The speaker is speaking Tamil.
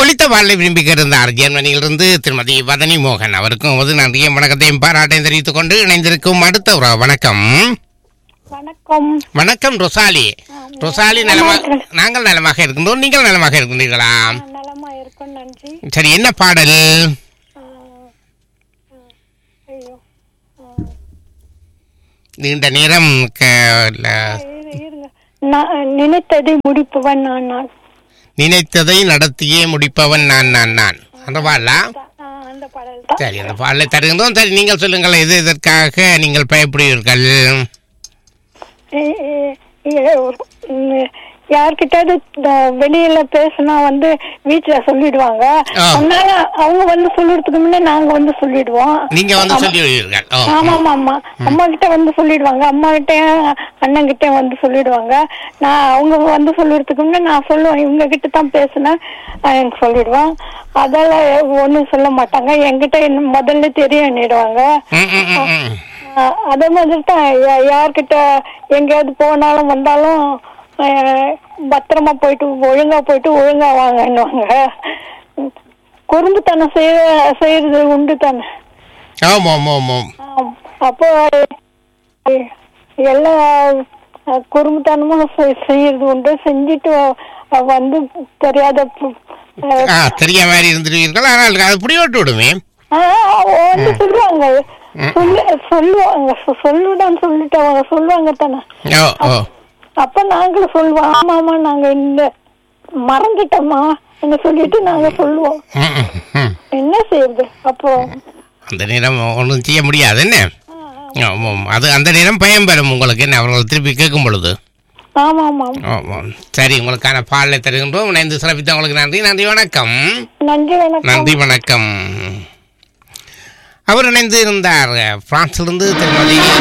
ஒலித்த வாழ்வை விரும்பி இருந்தார் ஜெர்மனியிலிருந்து திருமதி வதனி மோகன் அவருக்கும் ஒரு நன்றியும் வணக்கத்தையும் பாராட்டையும் தெரிவித்துக் கொண்டு இணைந்திருக்கும் அடுத்த ஒரு வணக்கம் வணக்கம் வணக்கம் ரொசாலி ரொசாலி நலமா நாங்கள் நலமாக இருக்கின்றோம் நீங்கள் நலமாக இருக்கின்றீர்களா நான் நலமா இருக்கும் நன்றி சரி என்ன பாடல் ஆ, ஆ, ஐயோ நீண்ட நேரம் க- ல- இரு- இருங்க நான் நினைத்ததை முடிப்பவன் நான் நான் நினைத்ததை நடத்தியே முடிப்பவன் நான் நான் நான் அந்த பாடலா ஆ, அந்த பாடல் தான் சரி அந்த பாடலை தருகின்றோம் சரி நீங்கள் சொல்லுங்கள் எது எதற்காக நீங்கள் பயப்படுவீர்கள் ஏ- ஏ- ஏ- ம், யார்கிட்டயாவது இந்த வெளியில பேசினா வந்து வீட்டுல சொல்லிடுவாங்க ஆ. அதனால அவங்க வந்து சொல்லிடுறதுக்கு முன்னே நாங்க வந்து சொல்லிடுவோம் நீங்க வந்து சொல்லிவிடுவீர்கள் ஓ ஆமா ஆமா ஆமா அம்மா கிட்ட வந்து சொல்லிடுவாங்க அம்மா கிட்ட அண்ணன் கிட்ட வந்து சொல்லிடுவாங்க நான் அவங்க வந்து சொல்லிடுறதுக்கு முன்னே நான் சொல்லுவேன் இவங்க கிட்ட தான் பேசினேன் அஹ் எனக்கு சொல்லிடுவேன் அதெல்லாம் ஒண்ணும் சொல்ல மாட்டாங்க என்கிட்ட என்ன முதல்ல தெரியும்னுடுவாங்க ம், ம், ம், ம். அஹ் அதே மாதிரி தான் யா- யார்கிட்ட எங்கேயாவது போனாலும் வந்தாலும் அஹ் பத்திரமா போயிட்டு ஒழுங்கா போயிட்டு ஒழுங்கா வாங்கன்னுவாங்க குறும்புத்தனம் செய்ய செய்யறது உண்டு தானே ஆமாம் ஆமாம் ஆமாம் ஆம். அப்போ எ- எல்லா அஹ், குறும்புத்தனமும் செய்- செய்யறது உண்டு செஞ்சுட்டு அஹ், வந்து தெரியாத பு- அஹ், ஆ தெரிய மாதிரி இருந்துருவீர்கள் ஆனால் அது புடியோட்டு விடுமே ஆஹ், வந்து சொல்லுவாங்க சொல்லு சொல்லுவாங்க சொ- சொல்லுடான்னு சொல்லிட்டு அவங்க சொல்லுவாங்க தானே ஓ ஓ அப்ப நாங்களும் சொல்லுவோம் ஆமா ஆமா நாங்க இந்த மறந்துட்டோமா என்ன சொல்லிட்டு நாங்க சொல்லுவோம் ம், ம், ம். என்ன செய்யுது அப்போ அந்த நேரம் ஒன்றும் செய்ய முடியாது என்ன ஆமாம் அது அந்த நேரம் பயம் பெறும் உங்களுக்கு என்ன அவர்கள் திருப்பி கேட்கும் பொழுது ஆமா ஆமா ஆமாம் சரி உங்களுக்கான பாடலை தருகின்றோம் இணைந்து சிறப்பித்த உங்களுக்கு நன்றி நன்றி வணக்கம் நன்றி வணக்கம் நன்றி வணக்கம் அவர் இணைந்து இருந்தார் பிரான்சிலிருந்து திருமதி